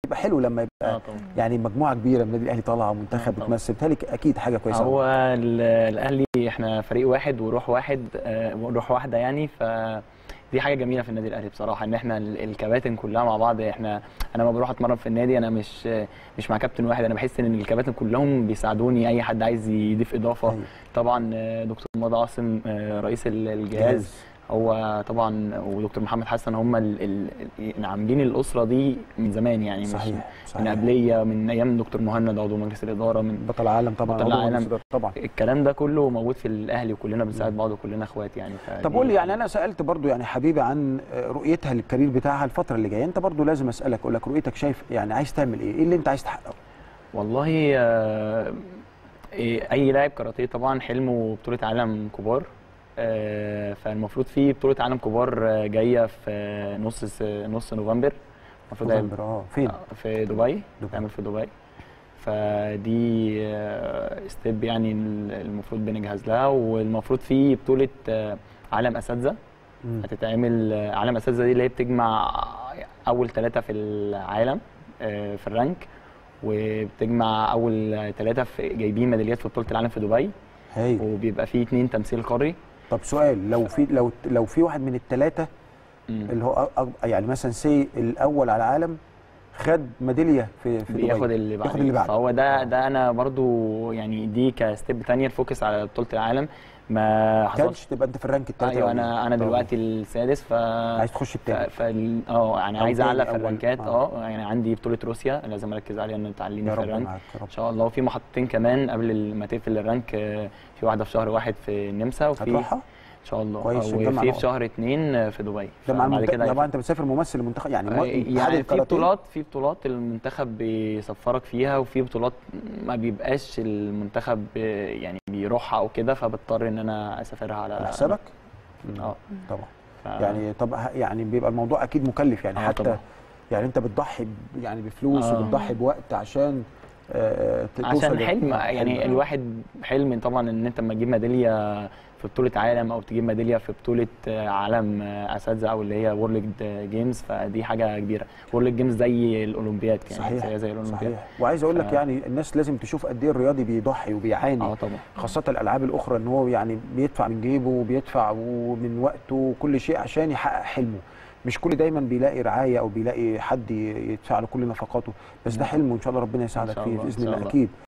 بتبقى حلو لما يبقى اه طبعا يعني مجموعه كبيره من النادي الاهلي طالعه منتخب طبعا. بتمثل بالتالي اكيد حاجه كويسه هو ال- الاهلي احنا فريق واحد وروح واحد آه، وروح واحده يعني ف دي حاجه جميله في النادي الاهلي بصراحه ان احنا ال- الكباتن كلها مع بعض احنا انا لما بروح اتمرن في النادي انا مش مش مع كابتن واحد انا بحس ان الكباتن كلهم بيساعدوني اي حد عايز يضيف اضافه أيوة. طبعا آه، دكتور مضى عاصم آه، رئيس ال- الجهاز هو طبعا ودكتور محمد حسن هم ال- ال- ال- عاملين الاسره دي من زمان يعني مش صحيح من صحيح قبليه من ايام دكتور مهند عضو مجلس الاداره من بطل العالم طبعا بطل عضو العالم. مجلس الإدارة طبعا الكلام ده كله موجود في الاهلي وكلنا بنساعد بعض وكلنا اخوات يعني فدي- طب قول لي يعني انا سالت برضو يعني حبيبي عن رؤيتها للكارير بتاعها الفتره اللي جايه انت برضو لازم اسالك اقول لك رؤيتك شايف يعني عايز تعمل ايه ايه اللي انت عايز تحققه والله آه، إيه، اي لاعب كاراتيه طبعا حلمه بطوله عالم كبار آه، فالمفروض في بطوله عالم كبار آه، جايه في آه، نص س- نص نوفمبر المفروض هيبقى- نوفمبر اه فين آه، في دبي دبي. تعمل في دبي فدي ستيب يعني المفروض بنجهز لها والمفروض في بطوله آه، عالم اساتذه مم. هتتعمل آه، عالم اساتذه دي اللي هي بتجمع اول ثلاثه في العالم آه، في الرانك وبتجمع اول ثلاثه في جايبين ميداليات في بطوله العالم في دبي هايل وبيبقى فيه اتنين تمثيل قاري طب سؤال لو في لو لو في واحد من الثلاثه مم. اللي هو أ- أ- يعني مثلا سي الاول على العالم خد ميداليه في في بياخد دبي اللي بعده ياخد اللي بعده فهو ده ده انا برضو يعني دي كستيب تانية الفوكس على بطوله العالم ما حصلش كانش تبقى انت في الرانك الثالث ايوه انا انا دلوقتي السادس ف عايز تخش ف الثاني ف اه يعني أو عايز تاني اعلى في أول. الرانكات آه. اه يعني عندي بطوله روسيا لازم اركز عليها ان تعليني يا في رب الرانك معاك يا رب ان شاء الله وفي محطتين كمان قبل ما تقفل الرانك آه، في واحده في شهر واحد في النمسا وفي ان هتروحها شاء الله كويس، آه، الجامعة وفي نقط. في شهر اتنين آه، في دبي ده مع فبعد المنتخب كده طبعا انت بتسافر ممثل المنتخب يعني مو- آه، اتحاد يعني في الكاراتيه بطولات في بطولات المنتخب بيسفرك فيها وفي بطولات ما بيبقاش المنتخب آه، يعني بيروحها او كده فبضطر ان انا اسافرها على على حسابك اه طبعا ف- يعني طب ه- يعني بيبقى الموضوع اكيد مكلف يعني آه حتى طبعا. يعني انت بتضحي ب- يعني بفلوس آه. وبتضحي بوقت عشان آه، ت- توصل عشان لل- حلم يعني حلم. الواحد حلم طبعا ان انت لما تجيب ميداليه في بطوله عالم او تجيب ميداليه في بطوله آه، عالم آه، اساتذه او اللي هي وورلد جيمز فدي حاجه كبيره وورلد جيمز زي الاولمبياد يعني صحيح زي زي الاولمبياد صحيح وعايز اقول لك ف- يعني الناس لازم تشوف قد ايه الرياضي بيضحي وبيعاني اه طبعا خاصة الألعاب الأخرى إن هو يعني بيدفع من جيبه وبيدفع ومن وقته وكل شيء عشان يحقق حلمه مش كل دايما بيلاقي رعاية أو بيلاقي حد يدفع له كل نفقاته بس ده حلمه وإن شاء الله ربنا يساعدك شاء فيه الله، إن بإذن شاء الله الله. أكيد